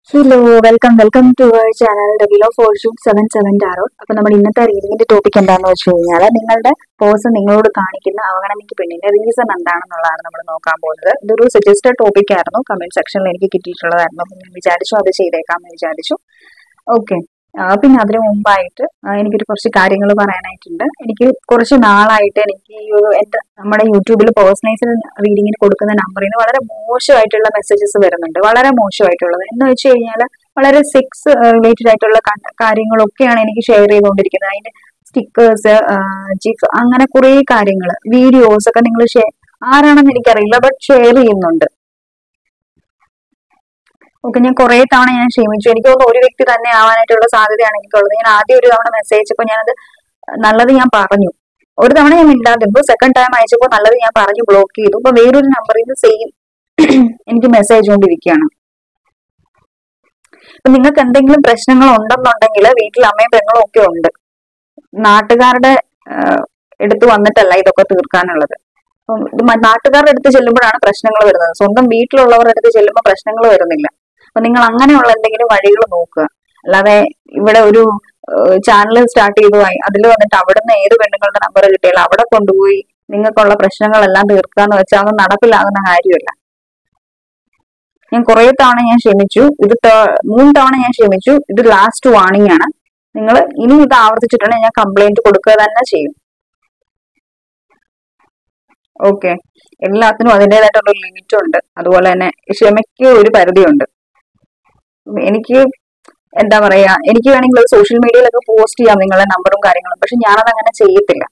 hello welcome welcome to our channel double four shoot seven seven tarot അപ്പൊ നമ്മൾ ഇന്നത്തെ റീഡിങ്ങിന്റെ topic എന്താണെന്ന് വെച്ച് കഴിഞ്ഞാൽ നിങ്ങളുടെ പേഴ്സൺ നിങ്ങളോട് കാണിക്കുന്ന അവഗണനയ്ക്ക് പിന്നിലെ റീസൺ എന്താണെന്നുള്ളതാണ് നമ്മൾ നോക്കാൻ പോകുന്നത് ഇതൊരു സജസ്റ്റഡ് ടോപ്പിക് ആയിരുന്നു കമന്റ് സെക്ഷനിൽ എനിക്ക് കിട്ടിയിട്ടുള്ളതായിരുന്നു അപ്പൊ ഞാൻ വിചാരിച്ചു അത് ചെയ്തേക്കാമെന്ന് വിചാരിച്ചു ഓക്കെ പിന്നെ അതിനു മുമ്പായിട്ട് ആ, എനിക്കൊരു കുറച്ച് കാര്യങ്ങൾ പറയാനായിട്ടുണ്ട് എനിക്ക് കുറച്ച് നാളായിട്ട് എനിക്ക് ഈ ഒരു എന്റെ നമ്മുടെ യൂട്യൂബിൽ പേഴ്സണലൈസ്ഡ് റീഡിങ്ങിന് കൊടുക്കുന്ന നമ്പറിൽ നിന്ന് വളരെ മോശമായിട്ടുള്ള മെസ്സേജസ് വരുന്നുണ്ട് വളരെ മോശമായിട്ടുള്ളത് എന്ന് വെച്ച് കഴിഞ്ഞാൽ വളരെ സെക്സ് റിലേറ്റഡ് ആയിട്ടുള്ള കണ്ട- കാര്യങ്ങളൊക്കെയാണ് എനിക്ക് ഷെയർ ചെയ്തുകൊണ്ടിരിക്കുന്നത് അതിന്റെ സ്റ്റിക്കേഴ്സ് ജിഫ് അങ്ങനെ കുറേ കാര്യങ്ങൾ വീഡിയോസ് ഒക്കെ നിങ്ങൾ ആരാണെന്ന് എനിക്കറിയില്ല ബട്ട് ഷെയർ ചെയ്യുന്നുണ്ട് ഓക്കെ ഞാൻ കുറെ തവണ ഞാൻ ക്ഷമിച്ചു എനിക്ക് തോന്നുന്നു ഒരു വ്യക്തി തന്നെ ആവാനായിട്ടുള്ള സാധ്യതയാണ് എനിക്കുള്ളത് ഞാൻ ആദ്യം ഒരു തവണ മെസ്സേജ് അയച്ചപ്പോൾ ഞാനത് നല്ലത് ഞാൻ പറഞ്ഞു ഒരു തവണ ഞാൻ മിണ്ടാതിരുന്നു സെക്കൻഡ് ടൈം അയച്ചപ്പോൾ നല്ലത് ഞാൻ പറഞ്ഞു ബ്ലോക്ക് ചെയ്തു അപ്പൊ വേറൊരു നമ്പറിൽ നിന്ന് സെയിം എനിക്ക് മെസ്സേജ് കൊണ്ടിരിക്കുകയാണ് അപ്പൊ നിങ്ങൾക്ക് എന്തെങ്കിലും പ്രശ്നങ്ങൾ ഉണ്ടെന്നുണ്ടെങ്കിൽ വീട്ടിൽ അമ്മയും പെങ്ങളും ഒക്കെ ഉണ്ട് നാട്ടുകാരുടെ ആഹ്, അടുത്ത് വന്നിട്ടല്ല ഇതൊക്കെ തീർക്കാനുള്ളത് അപ്പം ഇത് മ- നാട്ടുകാരുടെ അടുത്ത് ചെല്ലുമ്പോഴാണ് പ്രശ്നങ്ങൾ വരുന്നത് സ്വന്തം വീട്ടിലുള്ളവരുടെ അടുത്ത് ചെല്ലുമ്പോൾ പ്രശ്നങ്ങൾ വരുന്നില്ല അപ്പൊ നിങ്ങൾ അങ്ങനെയുള്ള എന്തെങ്കിലും വഴികൾ നോക്കുക അല്ലാതെ ഇവിടെ ഒരു ചാനൽ സ്റ്റാർട്ട് ചെയ്തു അതിൽ വന്നിട്ട് അവിടുന്ന് ഏത് പെണ്ണുങ്ങളുടെ നമ്പർ കിട്ടിയാലും അവിടെ കൊണ്ടുപോയി നിങ്ങൾക്കുള്ള പ്രശ്നങ്ങളെല്ലാം തീർക്കാന്ന് വെച്ചാൽ അതൊന്നും നടപ്പിലാകുന്ന കാര്യമല്ല ഞാൻ കുറെ തവണ ഞാൻ ക്ഷമിച്ചു ഇത് ത- മൂന്ന് തവണ ഞാൻ ക്ഷമിച്ചു ഇത് ലാസ്റ്റ് വാണിംഗ് ആണ് നിങ്ങൾ ഇനി ഇത് ആവർത്തിച്ചിട്ടുണ്ടെങ്കിൽ ഞാൻ കംപ്ലൈന്റ് കൊടുക്കുക തന്നെ ചെയ്യും ഓക്കെ എല്ലാത്തിനും അതിൻ്റെതായിട്ടുള്ള ഒരു ലിമിറ്റ് ഉണ്ട് അതുപോലെ തന്നെ ക്ഷമയ്ക്ക് ഒരു പരിധിയുണ്ട് എനിക്ക് എന്താ പറയാ എനിക്ക് വേണമെങ്കിൽ സോഷ്യൽ മീഡിയയിലൊക്കെ പോസ്റ്റ് ചെയ്യാം നിങ്ങളുടെ നമ്പറും കാര്യങ്ങളും പക്ഷെ ഞാനത് അങ്ങനെ ചെയ്യത്തില്ല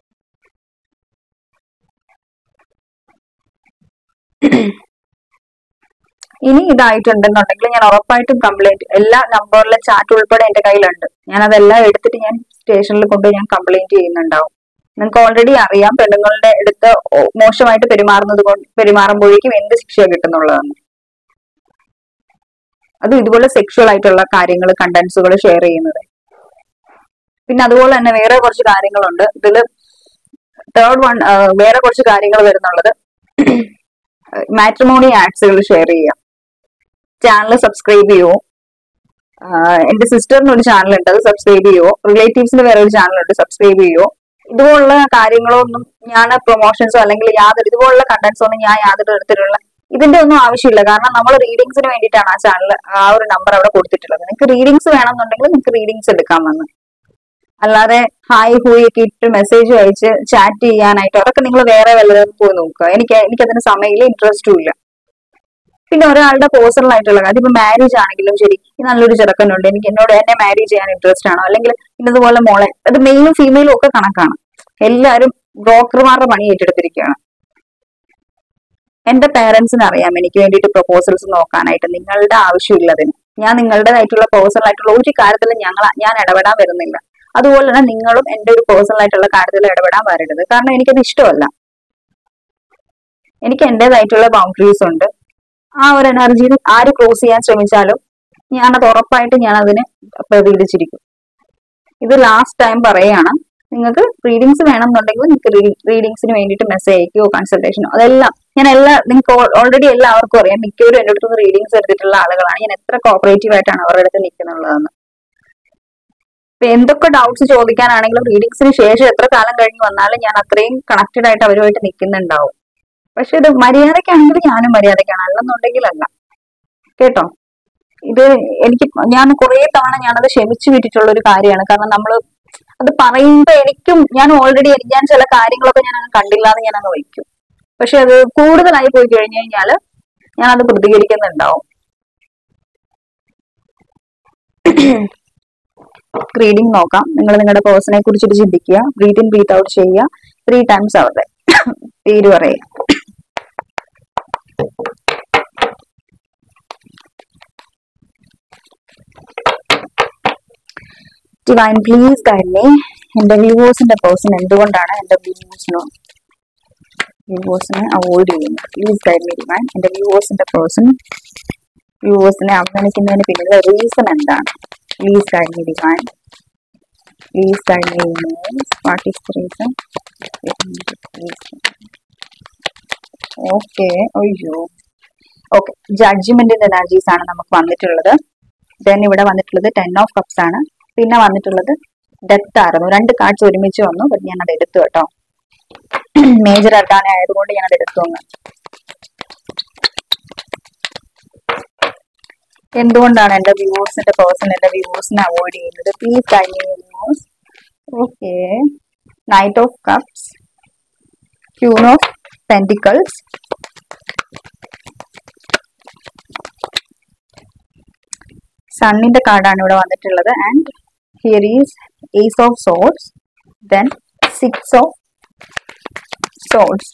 ഇനി ഇതായിട്ടുണ്ടെന്നുണ്ടെങ്കിൽ ഞാൻ ഉറപ്പായിട്ടും കംപ്ലൈന്റ് എല്ലാ നമ്പറിലെ ചാറ്റ് ഉൾപ്പെടെ എന്റെ കയ്യിലുണ്ട് ഞാൻ അതെല്ലാം എടുത്തിട്ട് ഞാൻ സ്റ്റേഷനിൽ കൊണ്ട് ഞാൻ കംപ്ലൈന്റ് ചെയ്യുന്നുണ്ടാവും നിങ്ങൾക്ക് ഓൾറെഡി അറിയാം പെണ്ണുങ്ങളുടെ അടുത്ത് ഓ- മോശമായിട്ട് പെരുമാറുന്നത് കൊണ്ട് പെരുമാറുമ്പോഴേക്കും എന്ത് ശിക്ഷ കിട്ടുന്നുള്ളതെന്ന് അത് ഇതുപോലെ സെക്ഷുവൽ ആയിട്ടുള്ള കാര്യങ്ങൾ കണ്ടന്റ്സുകൾ ഷെയർ ചെയ്യുന്നത് പിന്നെ അതുപോലെ തന്നെ വേറെ കുറച്ച് കാര്യങ്ങളുണ്ട് ഇതിൽ തേർഡ് വൺ വേറെ കുറച്ച് കാര്യങ്ങൾ വരുന്നുള്ളത് മാട്രിമോണി ആഡ്സുകൾ ഷെയർ ചെയ്യാം ചാനൽ സബ്സ്ക്രൈബ് ചെയ്യുമോ എന്റെ സിസ്റ്ററിന് ഒരു ചാനൽ ഉണ്ട് അത് സബ്സ്ക്രൈബ് ചെയ്യുമോ റിലേറ്റീവ്സിന് വേറെ ഒരു ചാനൽ ഉണ്ട് സബ്സ്ക്രൈബ് ചെയ്യുമോ ഇതുപോലുള്ള കാര്യങ്ങളൊന്നും ഞാൻ പ്രൊമോഷൻസോ അല്ലെങ്കിൽ യാതൊരു ഇതുപോലുള്ള കണ്ടന്റ്സോ ഒന്നും ഞാൻ യാതൊരു തരത്തിലുള്ള ഇതിന്റെ ഒന്നും ആവശ്യമില്ല കാരണം നമ്മൾ റീഡിങ്സിന് വേണ്ടിയിട്ടാണ് ആ ചാനൽ ആ ഒരു നമ്പർ അവിടെ കൊടുത്തിട്ടുള്ളത് നിങ്ങൾക്ക് റീഡിങ്സ് വേണമെന്നുണ്ടെങ്കിൽ നിങ്ങൾക്ക് റീഡിങ്സ് എടുക്കാൻ വന്ന് അല്ലാതെ ഹായ് ഹൂയ് ഒക്കെ ഇട്ട് മെസ്സേജ് അയച്ച് ചാറ്റ് ചെയ്യാനായിട്ട് അതൊക്കെ നിങ്ങൾ വേറെ വല്ലതും പോയി നോക്കുക എനിക്ക് എനിക്കതിന് സമയമില്ല ഇൻട്രസ്റ്റും ഇല്ല പിന്നെ ഒരാളുടെ പേഴ്സണൽ ആയിട്ടുള്ള കാര്യം ഇപ്പൊ മാരേജ് ആണെങ്കിലും ശരി ഈ നല്ലൊരു ചെറുക്കനുണ്ട് എനിക്ക് എന്നോട് എന്നെ മാരേജ് ചെയ്യാൻ ഇൻട്രസ്റ്റ് ആണോ അല്ലെങ്കിൽ ഇന്നതുപോലെ മോളെ അത് മെയിലും ഫീമെയിലും ഒക്കെ കണക്കാണ് എല്ലാവരും ബ്രോക്കർമാരുടെ പണി ഏറ്റെടുത്തിരിക്കുകയാണ് എന്റെ പേരൻസിന് അറിയാം എനിക്ക് വേണ്ടിയിട്ട് പ്രപ്പോസൽസ് നോക്കാനായിട്ട് നിങ്ങളുടെ ആവശ്യമില്ലതിന് ഞാൻ നിങ്ങളുടേതായിട്ടുള്ള പേഴ്സണൽ ആയിട്ടുള്ള ഒരു കാര്യത്തിലും ഞങ്ങൾ ഞാൻ ഇടപെടാൻ വരുന്നില്ല അതുപോലെ തന്നെ നിങ്ങളും എന്റെ ഒരു പേഴ്സണൽ ആയിട്ടുള്ള കാര്യത്തിൽ ഇടപെടാൻ വരരുത് കാരണം എനിക്കത് ഇഷ്ടമല്ല എനിക്ക് എന്റേതായിട്ടുള്ള ബൗണ്ടറീസ് ഉണ്ട് ആ ഒരു എനർജിയിൽ ആര് ക്രോസ് ചെയ്യാൻ ശ്രമിച്ചാലും ഞാനത് ഉറപ്പായിട്ട് ഞാൻ അതിന് പ്രതികരിച്ചിരിക്കും ഇത് ലാസ്റ്റ് ടൈം പറയാണ് നിങ്ങൾക്ക് റീഡിങ്സ് വേണമെന്നുണ്ടെങ്കിൽ നിങ്ങൾക്ക് റീഡിങ്സിന് വേണ്ടിയിട്ട് മെസ്സേജ് അയക്കുകയോ കൺസൾട്ടേഷനോ അതെല്ലാം ഞാൻ എല്ലാ നിങ്ങൾക്ക് ഓൾറെഡി എല്ലാവർക്കും അറിയാം മിക്കവരും എൻ്റെ അടുത്ത് റീഡിങ്സ് എടുത്തിട്ടുള്ള ആളുകളാണ് ഞാൻ എത്ര കോപ്പറേറ്റീവ് ആയിട്ടാണ് അവരുടെ അടുത്ത് നിൽക്കുന്നുള്ളതെന്ന് ഇപ്പൊ എന്തൊക്കെ ഡൗട്ട്സ് ചോദിക്കാനാണെങ്കിലും റീഡിങ്സിന് ശേഷം എത്ര കാലം കഴിഞ്ഞ് വന്നാലും ഞാൻ അത്രയും കണക്റ്റഡ് ആയിട്ട് അവരുമായിട്ട് നിൽക്കുന്നുണ്ടാവും പക്ഷെ ഇത് മര്യാദക്കാണെങ്കിൽ ഞാനും മര്യാദക്കാണ് അല്ലെന്നുണ്ടെങ്കിൽ അല്ല കേട്ടോ ഇത് എനിക്ക് ഞാൻ കുറെ തവണ ഞാനത് ക്ഷമിച്ചു വിട്ടിട്ടുള്ള ഒരു കാര്യമാണ് കാരണം നമ്മൾ അത് പറയുമ്പോ എനിക്കും ഞാൻ ഓൾറെഡി ഞാൻ ചില കാര്യങ്ങളൊക്കെ ഞാൻ അങ്ങ് കണ്ടില്ല എന്ന് ഞാൻ അങ്ങ് വയ്ക്കും പക്ഷെ അത് കൂടുതലായി പോയി കഴിഞ്ഞു കഴിഞ്ഞാൽ ഞാൻ അത് പ്രതികരിക്കുന്നുണ്ടാവും റീഡിങ് നോക്കാം നിങ്ങൾ നിങ്ങളുടെ പേഴ്സണെ കുറിച്ചിട്ട് ചിന്തിക്കുക ബ്രീത്ത് ഇൻ ബ്രീത്ത് ഔട്ട് ചെയ്യുക ത്രീ ടൈംസ് അവരുടെ പേര് പറയുക ഡിവൈൻ പ്ലീസ് ഗൈഡ് മീ എന്റെ വ്യൂവേഴ്സിന്റെ പേഴ്സൺ എന്തുകൊണ്ടാണ് എന്റെ വ്യൂവേഴ്സിനോ വ്യൂവേഴ്സിനെ അവോയ്ഡ് ചെയ്യുന്നത് പ്ലീസ് ഗൈഡ് മീ ഡിവൈൻ എന്റെ വ്യൂവേഴ്സിന്റെ പേഴ്സൺ വ്യൂവേഴ്സിനെ അവഗണിക്കുന്നതിന് പിന്നിലെ റീസൺ എന്താണ് please guide me divine please guide me what is the reason okay അയ്യോ ഓക്കെ ജഡ്ജ്മെന്റിന്റെ എനർജീസ് ആണ് നമുക്ക് വന്നിട്ടുള്ളത് ദെൻ ഇവിടെ വന്നിട്ടുള്ളത് ടെൻ ഓഫ് കപ്സ് ആണ് പിന്നെ വന്നിട്ടുള്ളത് ഡെത്ത് ആയിരുന്നു രണ്ട് കാർഡ്സ് ഒരുമിച്ച് വന്നു ബട്ട് ഞാൻ അത് എടുത്തു കേട്ടോ മേജർ അർഗാന ആയതുകൊണ്ട് ഞാൻ അത് എടുത്തു അങ്ങ് എന്തുകൊണ്ടാണ് എന്റെ വ്യൂവേഴ്സിന്റെ പേഴ്സൺ എന്റെ വ്യൂവേഴ്സിനെ അവോയ്ഡ് ചെയ്യുന്നത് പ്ലീസ് കഴിഞ്ഞ viewers okay knight of cups queen of pentacles സണ്ണിന്റെ കാർഡാണ് ഇവിടെ വന്നിട്ടുള്ളത് and here is ace of swords then six of swords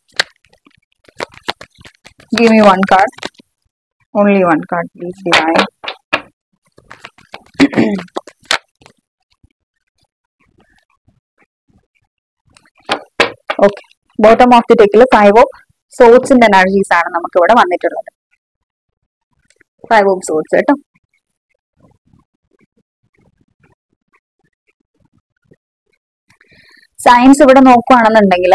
give me one card only one card please divine okay bottom of the ടെക്കിൽ five of സോട്സിന്റെ energies ആണ് നമുക്ക് ഇവിടെ വന്നിട്ടുള്ളത് ഫൈവ് ഓഫ് സോട്സ് കേട്ടോ സയൻസ് ഇവിടെ നോക്കുകയാണെന്നുണ്ടെങ്കിൽ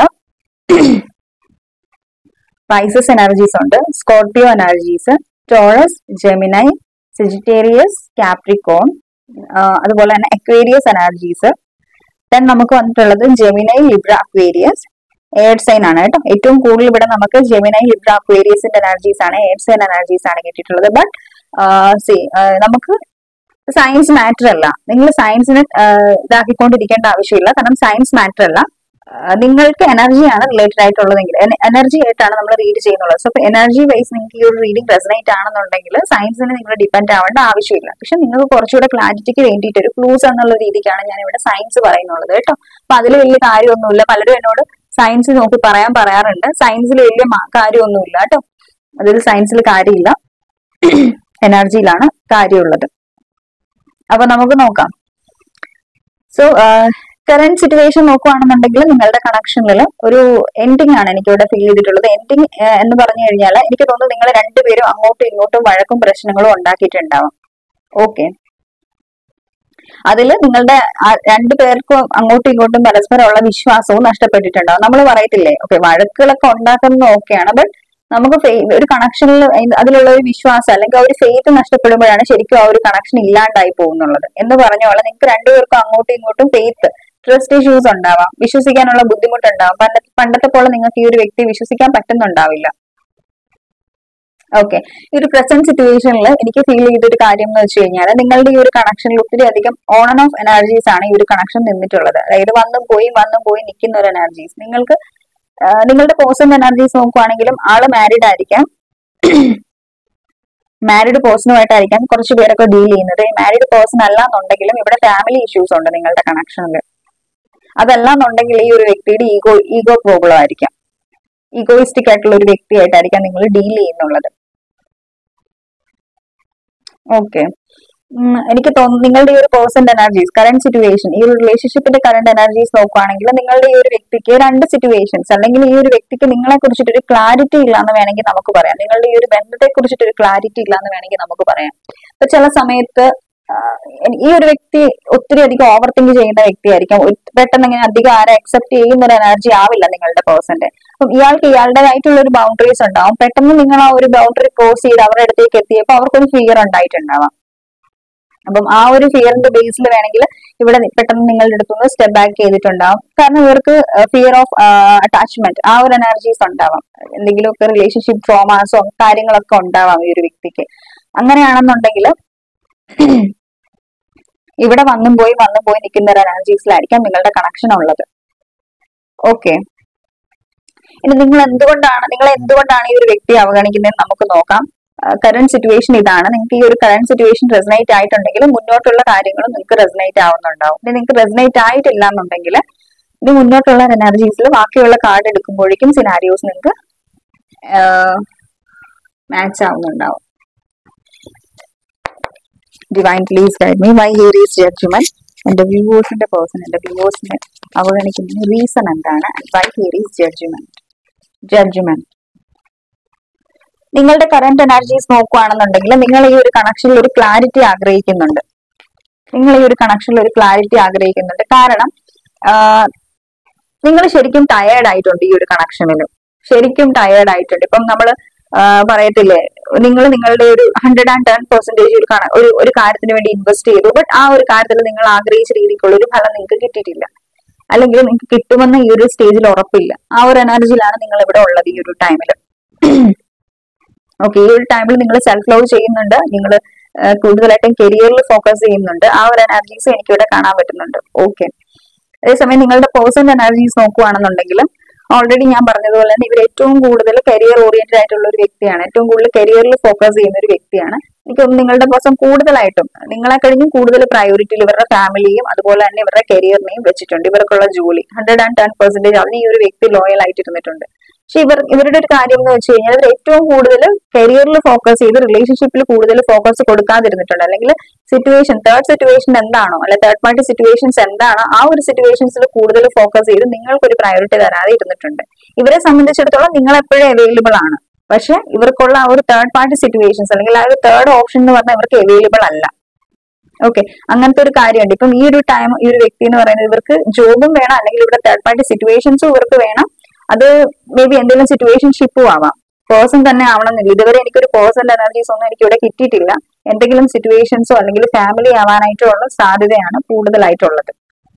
പൈസസ് എനർജീസ് ഉണ്ട് Scorpio energies Taurus Gemini Sagittarius Capricorn അതുപോലെ തന്നെ അക്വേരിയസ് എനർജീസ് ദെൻ നമുക്ക് വന്നിട്ടുള്ളത് Gemini Libra Aquarius air sign ആണ് കേട്ടോ ഏറ്റവും കൂടുതൽ ഇവിടെ നമുക്ക് ജെമിനൈ ലിബ്ര അക്വേരിയസിന്റെ എനർജീസ് ആണ് എയർ സൈൻ എനർജീസ് ആണ് കിട്ടിയിട്ടുള്ളത് ബട്ട് സി നമുക്ക് സയൻസ് മാറ്റർ അല്ല നിങ്ങൾ സയൻസിനെ ഇതാക്കിക്കൊണ്ടിരിക്കേണ്ട ആവശ്യമില്ല കാരണം സയൻസ് മാറ്റർ അല്ല ആഹ് നിങ്ങൾക്ക് എനർജിയാണ് റിലേറ്റഡ് ആയിട്ടുള്ളതെങ്കിൽ എനർജി ആയിട്ടാണ് നമ്മൾ റീഡ് ചെയ്യുന്നുള്ളത് സോ എനർജി വൈസ് നിങ്ങൾക്ക് ഈ ഒരു റീഡിംഗ് റെസനേറ്റ് ആണെന്നുണ്ടെങ്കിൽ സയൻസിന് നിങ്ങൾ ഡിപ്പെൻഡ് ആവേണ്ട ആവശ്യമില്ല പക്ഷെ നിങ്ങൾക്ക് കുറച്ചുകൂടെ ക്ലാരിറ്റിക്ക് വേണ്ടിയിട്ട് ഒരു ക്ലൂസ് എന്നുള്ള രീതിക്കാണ് ഞാൻ ഇവിടെ സയൻസ് പറയുന്നുള്ളത് കേട്ടോ അപ്പൊ അതിൽ വലിയ കാര്യമൊന്നുമില്ല പലരും എന്നോട് സയൻസ് നോക്കി പറയാൻ പറയാറുണ്ട് സയൻസിൽ വലിയ മാ- കാര്യമൊന്നുമില്ല കേട്ടോ അതിൽ സയൻസിൽ കാര്യമില്ല എനർജിയിലാണ് കാര്യമുള്ളത് അപ്പൊ നമുക്ക് നോക്കാം സോ കറന്റ് സിറ്റുവേഷൻ നോക്കുവാണെന്നുണ്ടെങ്കിൽ നിങ്ങളുടെ കണക്ഷനിൽ ഒരു എൻഡിങ് ആണ് എനിക്ക് ഇവിടെ ഫീൽ ചെയ്തിട്ടുള്ളത് എൻഡിങ് എന്ന് പറഞ്ഞു കഴിഞ്ഞാൽ എനിക്ക് തോന്നുന്നു നിങ്ങൾ രണ്ടുപേരും അങ്ങോട്ടും ഇങ്ങോട്ടും വഴക്കും പ്രശ്നങ്ങളും ഉണ്ടാക്കിയിട്ടുണ്ടാവും ഓക്കെ അതിൽ നിങ്ങളുടെ ആ രണ്ടു പേർക്കും അങ്ങോട്ടും ഇങ്ങോട്ടും പരസ്പരമുള്ള വിശ്വാസവും നഷ്ടപ്പെട്ടിട്ടുണ്ടാവും നമ്മൾ പറയത്തില്ലേ ഓക്കെ വഴക്കുകളൊക്കെ ഉണ്ടാക്കുന്നത് ഓക്കെയാണ് ബട്ട് നമുക്ക് ഫെ- ഒരു കണക്ഷനിൽ അതിലുള്ള ഒരു വിശ്വാസം അല്ലെങ്കിൽ ആ ഒരു ഫെയ്ത്ത് നഷ്ടപ്പെടുമ്പോഴാണ് ശരിക്കും ആ ഒരു കണക്ഷൻ ഇല്ലാണ്ടായി പോകുന്നുള്ളത് എന്ന് പറഞ്ഞ പോലെ നിങ്ങൾക്ക് രണ്ടുപേർക്കും അങ്ങോട്ടും ഇങ്ങോട്ടും ഫെയ്ത്ത് ട്രസ്റ്റ് ഇഷ്യൂസ് ഉണ്ടാവാം വിശ്വസിക്കാനുള്ള ബുദ്ധിമുട്ടുണ്ടാവാം പണ്ട പണ്ടത്തെ പോലെ നിങ്ങൾക്ക് ഈ ഒരു വ്യക്തിയെ വിശ്വസിക്കാൻ പറ്റുന്നുണ്ടാവില്ല ഓക്കെ ഈ ഒരു പ്രസന്റ് സിറ്റുവേഷനിൽ എനിക്ക് ഫീൽ ചെയ്തൊരു കാര്യം എന്ന് വെച്ച് കഴിഞ്ഞാൽ നിങ്ങളുടെ ഈ ഒരു കണക്ഷനിൽ ഒത്തിരി അധികം ഓൺ ആൻഡ് ഓഫ് എനർജീസ് ആണ് ഈ ഒരു കണക്ഷൻ നിന്നിട്ടുള്ളത് അതായത് വന്നും പോയി വന്നും പോയി നിൽക്കുന്ന ഒരു എനർജീസ് നിങ്ങൾക്ക് ആ, നിങ്ങളുടെ പേഴ്സണൽ എനർജീസ് നോക്കുവാണെങ്കിലും ആള് മാരീഡ് ആയിരിക്കാം മാരീഡ് പേഴ്സണുമായിട്ടായിരിക്കാം കുറച്ച് പേരൊക്കെ ഡീൽ ചെയ്യുന്നത് ഈ മാരീഡ് പേഴ്സൺ അല്ല എന്നുണ്ടെങ്കിലും ഇവിടെ ഫാമിലി ഇഷ്യൂസ് ഉണ്ട് നിങ്ങളുടെ കണക്ഷനിൽ അതല്ല എന്നുണ്ടെങ്കിൽ ഈ ഒരു വ്യക്തിയുടെ ഈഗോ ഈഗോ പ്രോബ്ലം ആയിരിക്കാം ഈഗോയിസ്റ്റിക് ആയിട്ടുള്ള ഒരു വ്യക്തിയായിട്ടായിരിക്കാം നിങ്ങൾ ഡീൽ ചെയ്യുന്നുള്ളത് ഓക്കെ എനിക്ക് തോന്നുന്നു നിങ്ങളുടെ ഈ ഒരു പേഴ്സന്റെ എനർജീസ് കറന്റ് സിറ്റുവേഷൻ ഈ ഒരു റിലേഷൻഷിപ്പിന്റെ കറന്റ് എനർജീസ് നോക്കുവാണെങ്കിൽ നിങ്ങളുടെ ഈ ഒരു വ്യക്തിക്ക് രണ്ട് സിറ്റുവേഷൻസ് അല്ലെങ്കിൽ ഈ ഒരു വ്യക്തിക്ക് നിങ്ങളെ കുറിച്ചിട്ട് ഒരു ക്ലാരിറ്റി ഇല്ല എന്ന് വേണമെങ്കിൽ നമുക്ക് പറയാം നിങ്ങളുടെ ഈ ഒരു ബന്ധത്തെ കുറിച്ചിട്ട് ഒരു ക്ലാരിറ്റി ഇല്ല എന്ന് വേണമെങ്കിൽ നമുക്ക് പറയാം ഇപ്പൊ ചില സമയത്ത് ആ, എനി- ഈ ഒരു വ്യക്തി ഒത്തിരി അധികം ഓവർ തിങ്ക് ചെയ്യുന്ന വ്യക്തിയായിരിക്കും ഒരു- പെട്ടെന്ന് ഇങ്ങനെ അധികം ആരെ അക്സെപ്റ്റ് ചെയ്യുന്ന ഒരു എനർജി ആവില്ല നിങ്ങളുടെ പേഴ്സന്റെ അപ്പം ഇയാൾക്ക് ഇയാളുടേതായിട്ടുള്ള ഒരു ബൗണ്ടറീസ് ഉണ്ടാവും പെട്ടെന്ന് നിങ്ങൾ ആ ഒരു ബൗണ്ടറി ക്രോസ് ചെയ്ത് അവരുടെ അടുത്തേക്ക് എത്തിയപ്പോൾ അവർക്കൊരു ഫിയർ ഉണ്ടായിട്ടുണ്ടാവാം അപ്പം ആ ഒരു ഫിയറിന്റെ ബേസിൽ വേണമെങ്കിൽ ഇവിടെ നി- പെട്ടെന്ന് നിങ്ങളുടെ അടുത്തുനിന്ന് സ്റ്റെപ്പ് ബാക്ക് ചെയ്തിട്ടുണ്ടാവും കാരണം ഇവർക്ക് ഫിയർ ഓഫ് അറ്റാച്ച്മെന്റ് ആ ഒരു എനർജീസ് ഉണ്ടാവാം എന്തെങ്കിലുമൊക്കെ റിലേഷൻഷിപ്പ് ട്രോമാസോ കാര്യങ്ങളൊക്കെ ഉണ്ടാവാം ഈ ഒരു വ്യക്തിക്ക് അങ്ങനെയാണെന്നുണ്ടെങ്കിൽ ഇവിടെ വന്നും പോയി വന്നും പോയി നിൽക്കുന്ന ഒരു എനർജീസിലായിരിക്കാം നിങ്ങളുടെ കണക്ഷൻ ഉള്ളത് ഓക്കെ ഇനി നിങ്ങൾ എന്തുകൊണ്ടാണ് നിങ്ങൾ എന്തുകൊണ്ടാണ് ഈ ഒരു വ്യക്തിയെ അവഗണിക്കുന്നതെന്ന് നമുക്ക് നോക്കാം കറന്റ് സിറ്റുവേഷൻ ഇതാണ് നിങ്ങൾക്ക് ഈ ഒരു കറന്റ് സിറ്റുവേഷൻ റെസനേറ്റ് ആയിട്ടുണ്ടെങ്കിൽ മുന്നോട്ടുള്ള കാര്യങ്ങളും നിങ്ങൾക്ക് റെസനേറ്റ് ആവുന്നുണ്ടാവും ഇനി നിങ്ങൾക്ക് റെസനേറ്റ് ആയിട്ടില്ല എന്നുണ്ടെങ്കിൽ ഇനി മുന്നോട്ടുള്ള എനർജീസിൽ ബാക്കിയുള്ള കാർഡ് എടുക്കുമ്പോഴേക്കും സിനാരിയോസ് നിങ്ങൾക്ക് മാച്ച് ആവുന്നുണ്ടാവും divine please guide me why here is judgement എന്റെ വ്യൂവേഴ്സിന്റെ പേഴ്സൺ എന്റെ വ്യൂവേഴ്സിനെ അവഗണിക്കുന്ന റീസൺ എന്താണ് why here is judgement judgement നിങ്ങളുടെ കറന്റ് എനർജീസ് നോക്കുകയാണെന്നുണ്ടെങ്കിൽ നിങ്ങൾ ഈ ഒരു കണക്ഷനിൽ ഒരു ക്ലാരിറ്റി ആഗ്രഹിക്കുന്നുണ്ട് നിങ്ങൾ ഈ ഒരു കണക്ഷനിൽ ഒരു ക്ലാരിറ്റി ആഗ്രഹിക്കുന്നുണ്ട് കാരണം നിങ്ങൾ ശരിക്കും ടയേർഡ് ആയിട്ടുണ്ട് ഈ ഒരു കണക്ഷനിൽ ശരിക്കും ടയേർഡ് ആയിട്ടുണ്ട് ഇപ്പം നമ്മൾ ആ, പറയത്തില്ലേ നിങ്ങൾ നിങ്ങളുടെ ഒരു ഹൺഡ്രഡ് ആൻഡ് ടെൻ പെർസെന്റേജ് ഒരു കണ- ഒരു ഒരു കാര്യത്തിന് വേണ്ടി ഇൻവെസ്റ്റ് ചെയ്തു ബട്ട് ആ ഒരു കാര്യത്തിൽ നിങ്ങൾ ആഗ്രഹിച്ച രീതിക്കുള്ള ഒരു ഫലം നിങ്ങൾക്ക് കിട്ടിയിട്ടില്ല അല്ലെങ്കിൽ നിങ്ങൾക്ക് കിട്ടുമെന്ന് ഈ ഒരു സ്റ്റേജിൽ ഉറപ്പില്ല ആ ഒരു എനർജിയിലാണ് നിങ്ങൾ ഇവിടെ ഉള്ളത് ഈ ഒരു ടൈമിൽ ഓക്കെ ഈ ഒരു ടൈമിൽ നിങ്ങൾ സെൽഫ് ലവ് ചെയ്യുന്നുണ്ട് നിങ്ങൾ കൂടുതലായിട്ടും കരിയറിൽ ഫോക്കസ് ചെയ്യുന്നുണ്ട് ആ ഒരു എനർജീസ് എനിക്ക് ഇവിടെ കാണാൻ പറ്റുന്നുണ്ട് ഓക്കെ അതേസമയം നിങ്ങളുടെ പേഴ്സണൽ എനർജീസ് നോക്കുകയാണെന്നുണ്ടെങ്കിൽ ഓൾറെഡി ഞാൻ പറഞ്ഞതുപോലെ തന്നെ ഇവർ ഏറ്റവും കൂടുതൽ കരിയർ ഓറിയന്റഡ് ആയിട്ടുള്ള ഒരു വ്യക്തിയാണ് ഏറ്റവും കൂടുതൽ കരിയറിൽ ഫോക്കസ് ചെയ്യുന്ന ഒരു വ്യക്തിയാണ് എനിക്ക് തോന്നുന്നു നിങ്ങളുടെ പേഴ്സൺ കൂടുതലായിട്ടും നിങ്ങളെ കഴിഞ്ഞും കൂടുതൽ പ്രയോറിറ്റിയിൽ ഇവരുടെ ഫാമിലിയും അതുപോലെ തന്നെ ഇവരുടെ കരിയറിനെയും വെച്ചിട്ടുണ്ട് ഇവർക്കുള്ള ജോലി ഹൺഡ്രഡ് ആൻഡ് ടെൻ പെർസെന്റേജ് അതിന് ഈ ഒരു വ്യക്തി ലോയൽ ആയിട്ട് ഇരുന്നിട്ടുണ്ട് പക്ഷെ ഇവർ ഇവരുടെ ഒരു കാര്യം എന്ന് വെച്ച് കഴിഞ്ഞാൽ ഇവർ ഏറ്റവും കൂടുതൽ കരിയറിൽ ഫോക്കസ് ചെയ്ത് റിലേഷൻഷിപ്പിൽ കൂടുതൽ ഫോക്കസ് കൊടുക്കാതിരുന്നിട്ടുണ്ട് അല്ലെങ്കിൽ സിറ്റുവേഷൻ തേർഡ് സിറ്റുവേഷൻ എന്താണോ അല്ലെ തേർഡ് പാർട്ടി സിറ്റുവേഷൻസ് എന്താണോ ആ ഒരു സിറ്റുവേഷൻസിൽ കൂടുതൽ ഫോക്കസ് ചെയ്ത് നിങ്ങൾക്കൊരു പ്രയോറിറ്റി തരാതെ ഇരുന്നിട്ടുണ്ട് ഇവരെ സംബന്ധിച്ചിടത്തോളം നിങ്ങൾ എപ്പോഴും അവൈലബിൾ ആണ് പക്ഷെ ഇവർക്കുള്ള ആ ഒരു തേർഡ് പാർട്ടി സിറ്റുവേഷൻസ് അല്ലെങ്കിൽ ആ ഒരു തേർഡ് ഓപ്ഷൻ എന്ന് പറഞ്ഞാൽ ഇവർക്ക് അവൈലബിൾ അല്ല ഓക്കെ അങ്ങനത്തെ ഒരു കാര്യമുണ്ട് ഇപ്പം ഈ ഒരു ടൈം ഈ ഒരു വ്യക്തി എന്ന് പറയുന്നത് ഇവർക്ക് ജോബും വേണം അല്ലെങ്കിൽ ഇവിടെ തേർഡ് പാർട്ടി സിറ്റുവേഷൻസും ഇവർക്ക് വേണം അത് മേ ബി എന്തെങ്കിലും സിറ്റുവേഷൻഷിപ്പും ആവാം പേഴ്സൺ തന്നെ ആവണമെന്നില്ല ഇതുവരെ എനിക്കൊരു പേഴ്സണൽ എനർജീസ് ഒന്നും എനിക്ക് ഇവിടെ കിട്ടിയിട്ടില്ല എന്തെങ്കിലും സിറ്റുവേഷൻസോ അല്ലെങ്കിൽ ഫാമിലി ആവാനായിട്ടോ ഉള്ള സാധ്യതയാണ് കൂടുതലായിട്ടുള്ളത്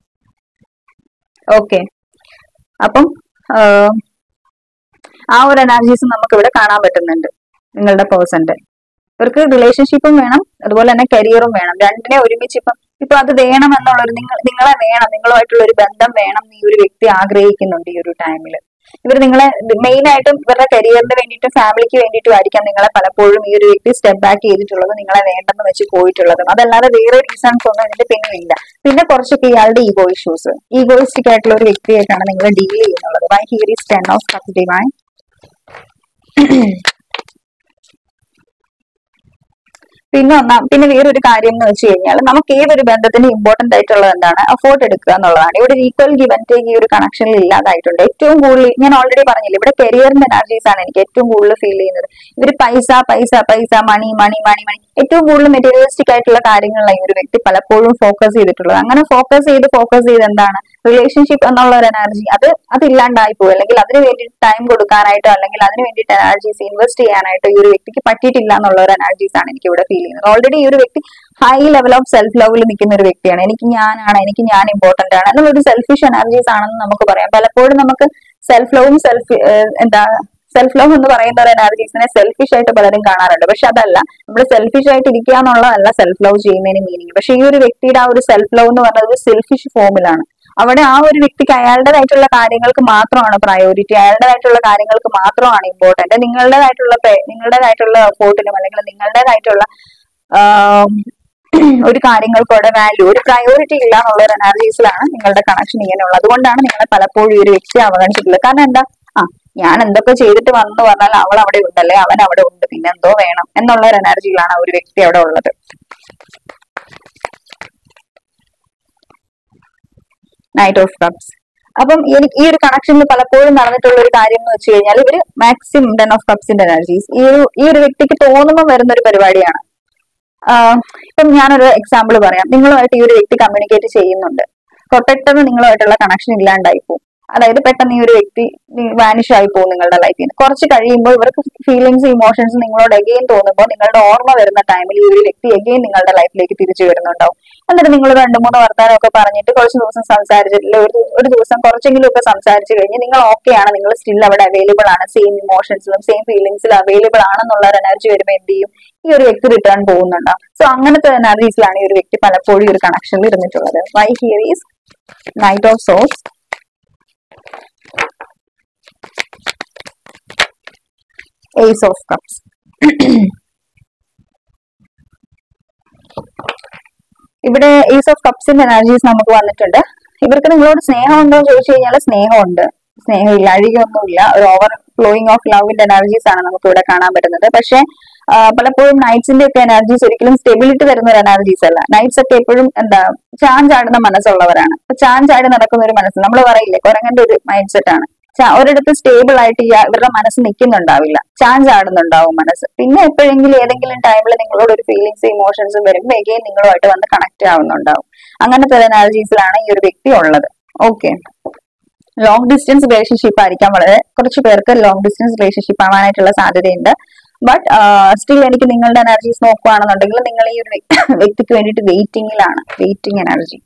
ഓക്കെ അപ്പം ആഹ്, ആ ഒരു എനർജീസ് നമുക്ക് ഇവിടെ കാണാൻ പറ്റുന്നുണ്ട് നിങ്ങളുടെ പേഴ്സന്റെ ഇവർക്ക് റിലേഷൻഷിപ്പും വേണം അതുപോലെ തന്നെ കരിയറും വേണം രണ്ടിനെ ഒരുമിച്ച് ഇപ്പം ഇപ്പൊ അത് വേണം എന്നുള്ളൊരു നിങ്ങൾ നിങ്ങളെ വേണം നിങ്ങളുമായിട്ടുള്ള ഒരു ബന്ധം വേണം എന്ന് ഈ ഒരു വ്യക്തി ആഗ്രഹിക്കുന്നുണ്ട് ഈ ഒരു ടൈമിൽ ഇവർ നിങ്ങളെ മെയിൻ ആയിട്ടും ഇവരുടെ കരിയറിന് വേണ്ടിയിട്ടും ഫാമിലിക്ക് വേണ്ടിയിട്ടും ആയിരിക്കാം നിങ്ങളെ പലപ്പോഴും ഈ ഒരു വ്യക്തി സ്റ്റെപ്പ് ബാക്ക് ചെയ്തിട്ടുള്ളത് നിങ്ങളെ വേണ്ടെന്ന് വെച്ച് പോയിട്ടുള്ളതും അതല്ലാതെ വേറെ റീസൺസ് ഒന്നും ഇതിന്റെ പിന്നിലില്ല പിന്നെ കുറച്ചൊക്കെ ഇയാളുടെ ഈഗോ ഇഷ്യൂസ് ഈഗോയിസ്റ്റിക് ആയിട്ടുള്ള ഒരു വ്യക്തിയായിട്ടാണ് നിങ്ങൾ ഡീൽ ചെയ്യുന്നുള്ളത് why here is ten of cup divine പിന്നെ ഒന്നാം പിന്നെ വേറൊരു കാര്യം എന്ന് വെച്ച് കഴിഞ്ഞാൽ നമുക്ക് ഏതൊരു ബന്ധത്തിന് ഇമ്പോർട്ടന്റ് ആയിട്ടുള്ളത് എന്താണ് അഫോർട്ട് എടുക്കുക എന്നുള്ളതാണ് ഇവിടെ ഈക്വൽ ഗിവൻ ടേക്ക് ഈ ഒരു കണക്ഷനിൽ ഇല്ലാതായിട്ടുണ്ട് ഏറ്റവും കൂടുതൽ ഞാൻ ഓൾറെഡി പറഞ്ഞില്ല ഇവിടെ കരിയറിന്റെ എനർജീസ് ആണ് എനിക്ക് ഏറ്റവും കൂടുതൽ ഫീൽ ചെയ്യുന്നത് ഇവർ പൈസ പൈസ പൈസ മണി മണി മണി മണി ഏറ്റവും കൂടുതൽ മെറ്റീരിയലിസ്റ്റിക് ആയിട്ടുള്ള കാര്യങ്ങളിലാണ് ഈ ഒരു വ്യക്തി പലപ്പോഴും ഫോക്കസ് ചെയ്തിട്ടുള്ളത് അങ്ങനെ ഫോക്കസ് ചെയ്ത് ഫോക്കസ് ചെയ്ത് എന്താണ് റിലേഷൻഷിപ്പ് എന്നുള്ള ഒരു എനർജി അത് അത് ഇല്ലാണ്ടായി പോകും അല്ലെങ്കിൽ അതിന് വേണ്ടി ടൈം കൊടുക്കാനായിട്ടോ അല്ലെങ്കിൽ അതിന് വേണ്ടിയിട്ട് എനർജീസ് ഇൻവെസ്റ്റ് ചെയ്യാനായിട്ടോ ഈ ഒരു വ്യക്തിക്ക് പറ്റിയിട്ടില്ല എന്നുള്ള ഒരു എനർജീസ് ആണ് എനിക്ക് ഇവിടെ ഫീൽ ചെയ്യുന്നത് ഓൾറെഡി ഈ ഒരു വ്യക്തി ഹൈ ലെവൽ ഓഫ് സെൽഫ് ലവിൽ നിൽക്കുന്ന ഒരു വ്യക്തിയാണ് എനിക്ക് ഞാനാണ് എനിക്ക് ഞാൻ ഇമ്പോർട്ടന്റ് ആണ് എന്നുള്ളൊരു സെൽഫിഷ് എനർജീസ് ആണെന്ന് നമുക്ക് പറയാം പലപ്പോഴും നമുക്ക് സെൽഫ് ലവും സെൽഫ് എന്താ സെൽഫ് ലവ് എന്ന് പറയുന്ന ഒരു എനർജീസിനെ സെൽഫിഷ് ആയിട്ട് പലരും കാണാറുണ്ട് പക്ഷെ അതല്ല നമ്മൾ സെൽഫിഷ് ആയിട്ട് ഇരിക്കുക എന്നുള്ളതല്ല സെൽഫ് ലവ് ചെയ്യുന്നതിന് മീനിങ് പക്ഷെ ഈ ഒരു വ്യക്തിയുടെ ആ ഒരു സെൽഫ് ലവ് എന്ന് പറയുന്നത് ഒരു സെൽഫിഷ് ഫോമിലാണ് അവിടെ ആ ഒരു വ്യക്തിക്ക് അയാളുടേതായിട്ടുള്ള കാര്യങ്ങൾക്ക് മാത്രമാണ് പ്രയോറിറ്റി അയാളുടേതായിട്ടുള്ള കാര്യങ്ങൾക്ക് മാത്രമാണ് ഇമ്പോർട്ടന്റ് നിങ്ങളുടേതായിട്ടുള്ള പേ- നിങ്ങളുടേതായിട്ടുള്ള എഫോർട്ടിനും അല്ലെങ്കിൽ നിങ്ങളുടേതായിട്ടുള്ള ആം, ഒരു കാര്യങ്ങൾക്കും അവിടെ വാല്യൂ ഒരു പ്രയോറിറ്റി ഇല്ല എന്നുള്ള ഒരു എനർജീസിലാണ് നിങ്ങളുടെ കണക്ഷൻ ഇങ്ങനെയുള്ളത് അതുകൊണ്ടാണ് നിങ്ങളെ പലപ്പോഴും ഈ ഒരു വ്യക്തി അവഗണിച്ചിട്ടുള്ളത് കാരണം എന്താ ആ ഞാൻ എന്തൊക്കെ ചെയ്തിട്ട് വന്നു പറഞ്ഞാൽ അവൾ അവിടെ ഉണ്ടല്ലേ അവൻ അവിടെ ഉണ്ട് പിന്നെ എന്തോ വേണം എന്നുള്ള ഒരു എനർജിയിലാണ് ആ ഒരു വ്യക്തി അവിടെ ഉള്ളത് നൈറ്റ് ഓഫ് കപ്സ് അപ്പം എനിക്ക് ഈ ഒരു കണക്ഷനിൽ പലപ്പോഴും നടന്നിട്ടുള്ള ഒരു കാര്യം എന്ന് വെച്ച് കഴിഞ്ഞാൽ ഇവര് മാക്സിമം ടെൻ ഓഫ് കപ്സിന്റെ എനർജീസ് ഈ ഒരു ഈ ഒരു വ്യക്തിക്ക് തോന്നുമ്പോൾ വരുന്ന ഒരു പരിപാടിയാണ് ആഹ് ഇപ്പം ഞാനൊരു എക്സാമ്പിൾ പറയാം നിങ്ങളുമായിട്ട് ഈ ഒരു വ്യക്തി കമ്മ്യൂണിക്കേറ്റ് ചെയ്യുന്നുണ്ട് അപ്പൊ പെട്ടെന്ന് നിങ്ങളുമായിട്ടുള്ള കണക്ഷൻ ഇല്ലാണ്ടായി പോകും അതായത് പെട്ടെന്ന് ഈ ഒരു വ്യക്തി വാനിഷ് ആയി പോകും നിങ്ങളുടെ ലൈഫിൽ നിന്ന് കുറച്ച് കഴിയുമ്പോൾ ഇവർക്ക് ഫീലിങ്സ് ഇമോഷൻസ് നിങ്ങളോട് എഗെയിൻ തോന്നുമ്പോൾ നിങ്ങളുടെ ഓർമ്മ വരുന്ന ടൈമിൽ ഈ ഒരു വ്യക്തി എഗെയിൻ നിങ്ങളുടെ ലൈഫിലേക്ക് തിരിച്ചു വരുന്നുണ്ടാവും എന്നിട്ട് നിങ്ങൾ രണ്ടു മൂന്ന് വർത്താനമൊക്കെ പറഞ്ഞിട്ട് കുറച്ച് ദിവസം സംസാരിച്ചിട്ടില്ല ഒരു ഒരു ദിവസം കുറച്ചെങ്കിലും ഒക്കെ സംസാരിച്ചു കഴിഞ്ഞ് നിങ്ങൾ ഓക്കെ ആണ് നിങ്ങൾ സ്റ്റിൽ അവിടെ അവൈലബിൾ ആണ് സെയിം ഇമോഷൻസിലും സെയിം ഫീലിങ്സിലും അവൈലബിൾ ആണെന്നുള്ള ഒരു എനർജി വരുമ്പോൾ എന്ത് ചെയ്യും ഈ ഒരു വ്യക്തി റിട്ടേൺ പോകുന്നുണ്ടാവും സോ അങ്ങനത്തെ എനർജീസിലാണ് ഈ ഒരു വ്യക്തി പലപ്പോഴും ഈ ഒരു കണക്ഷനിൽ ഇരുന്നിട്ടുള്ളത് why here is knight of സോസ് ഏസ് ഓഫ് കപ്സ് ഇവിടെ ഏസ് ഓഫ് കപ്സിന്റെ എനർജീസ് നമുക്ക് വന്നിട്ടുണ്ട് ഇവർക്ക് നിങ്ങളോട് സ്നേഹമുണ്ടോ എന്ന് ചോദിച്ചു കഴിഞ്ഞാൽ സ്നേഹമുണ്ട് സ്നേഹമില്ല അഴുകൊന്നുമില്ല ഒരു ഓവർ ഫ്ലോയിങ് ഓഫ് ലവിന്റെ എനർജീസ് ആണ് നമുക്ക് ഇവിടെ കാണാൻ പറ്റുന്നത് പക്ഷെ ആ, പലപ്പോഴും നൈറ്റ്സിന്റെ ഒക്കെ എനർജീസ് ഒരിക്കലും സ്റ്റെബിലിറ്റി തരുന്ന ഒരു എനർജീസ് അല്ല നൈറ്റ്സ് ഒക്കെ എപ്പോഴും എന്താ ചാഞ്ചാടുന്ന മനസ്സുള്ളവരാണ് അപ്പൊ ചാഞ്ചാടി നടക്കുന്ന ഒരു മനസ്സ് നമ്മൾ പറയില്ലേ കുരങ്ങന്റെ ഒരു മൈൻഡ് സെറ്റ് ആണ് ചാ- ഒരിടത്ത് സ്റ്റേബിൾ ആയിട്ട് ഈ ഇവരുടെ മനസ്സ് നിൽക്കുന്നുണ്ടാവില്ല ചാഞ്ചാടുന്നുണ്ടാവും മനസ്സ് പിന്നെ എപ്പോഴെങ്കിലും ഏതെങ്കിലും ടൈമിൽ നിങ്ങളോട് ഒരു ഫീലിങ്സ് ഇമോഷൻസും വരുമ്പോൾ എഗെയിൻ നിങ്ങളുമായിട്ട് വന്ന് കണക്ട് ആവുന്നുണ്ടാവും അങ്ങനത്തെ എനർജീസിലാണ് ഈ ഒരു വ്യക്തി ഉള്ളത് ഓക്കെ ലോങ് ഡിസ്റ്റൻസ് റിലേഷൻഷിപ്പ് ആയിരിക്കാം വളരെ കുറച്ച് പേർക്ക് ലോങ് ഡിസ്റ്റൻസ് റിലേഷൻഷിപ്പ് ആവാനായിട്ടുള്ള സാധ്യതയുണ്ട് ബട്ട് സ്റ്റിൽ എനിക്ക് നിങ്ങളുടെ എനർജീസ് നോക്കുകയാണെന്നുണ്ടെങ്കിൽ നിങ്ങൾ ഈ ഒരു വ്യക്തി- വ്യക്തിക്ക് വേണ്ടിയിട്ട് വെയിറ്റിംഗിലാണ് വെയിറ്റിംഗ് എനർജി